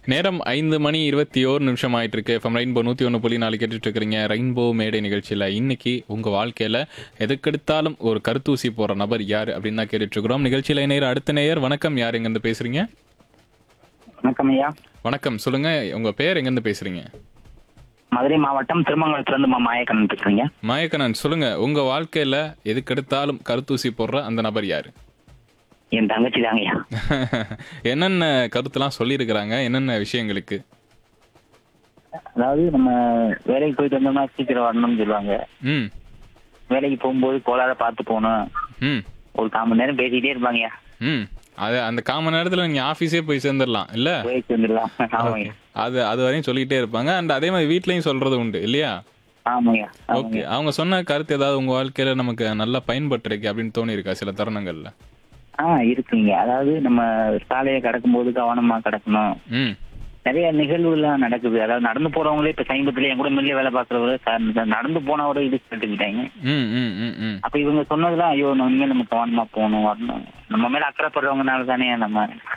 நேரம் ஐந்து மணி இருபத்தி ஓரு நிமிஷம் ஆயிட்டு இருக்கு எஃப்எம் ரெயின்போ நூற்றி ஒன்று புள்ளி நாலு கேட்டுட்டு இருக்கிறீங்க ரெயின்போ மேடை நிகழ்ச்சியில் இன்னைக்கு உங்கள் வாழ்க்கையில் எதுக்கெடுத்தாலும் ஒரு கருத்தூசி போகிற நபர் யார் அப்படின்னு தான் கேட்டுட்டு இருக்கிறோம் நிகழ்ச்சியில் நேர் அடுத்த நேயர் வணக்கம் யார் எங்கேருந்து பேசுறீங்க வணக்கம் ஐயா வணக்கம் சொல்லுங்க உங்கள் பேர் எங்கேருந்து பேசுறீங்க மதுரை மாவட்டம் திருமங்கலத்திலிருந்து மா மாயக்கண்ணன் பேசுறீங்க மாயக்கண்ணன் சொல்லுங்க உங்கள் வாழ்க்கையில் எதுக்கெடுத்தாலும் கருத்தூசி போடுற அந்த நபர் யார் என் தங்கச்சி தாங்க ஐயா என்னென்ன கருத்துலாம் சொல்லியிருக்கிறாங்க என்னென்ன விஷயங்களுக்கு அதாவது நம்ம வேலைக்கு போயிட்டு வந்தோம்னா சீக்கிரம் வரணும்னு சொல்லுவாங்க ம் வேலைக்கு போகும்போது கோளார பார்த்து போகணும் ம் ஒரு கால் மணி நேரம் பேசிக்கிட்டே இருப்பாங்க ஐயா ம் அது அந்த காமன் நேரத்தில் நீங்கள் ஆஃபீஸே போய் சேர்ந்துடலாம் இல்லை போயிட்டு வந்துடலாம் ஆமாங்க அது அது வரையும் சொல்லிக்கிட்டே இருப்பாங்க அண்ட் அதே மாதிரி வீட்லயும் சொல்றது உண்டு இல்லையா ஆமாங்க ஓகே அவங்க சொன்ன கருத்து ஏதாவது உங்க வாழ்க்கையில நமக்கு நல்லா பயன்பட்டிருக்கு அப்படின்னு தோணி இருக்கா சில தருணங்கள்ல ஆ இருக்குங்க அதாவது நம்ம சாலையை கடக்கும்போது கவனமா கடக்கணும் ம் நிறைய நிகழ்வுகள்லாம் நடக்குது அதாவது நடந்து போறவங்களே இப்ப சமீபத்துல என் கூட மில்லிய வேலை பார்க்கறவரு சார் நடந்து போனவரை இது கட்டுக்கிட்டாங்க ம் ம் ம் ம் அப்ப இவங்க சொன்னதுலாம் ஐயோ நம்ம இனிமேல் நம்ம கவனமா போகணும் வரணும் நம்ம மேல அக்கறைப்படுறவங்கனால தானே நம்ம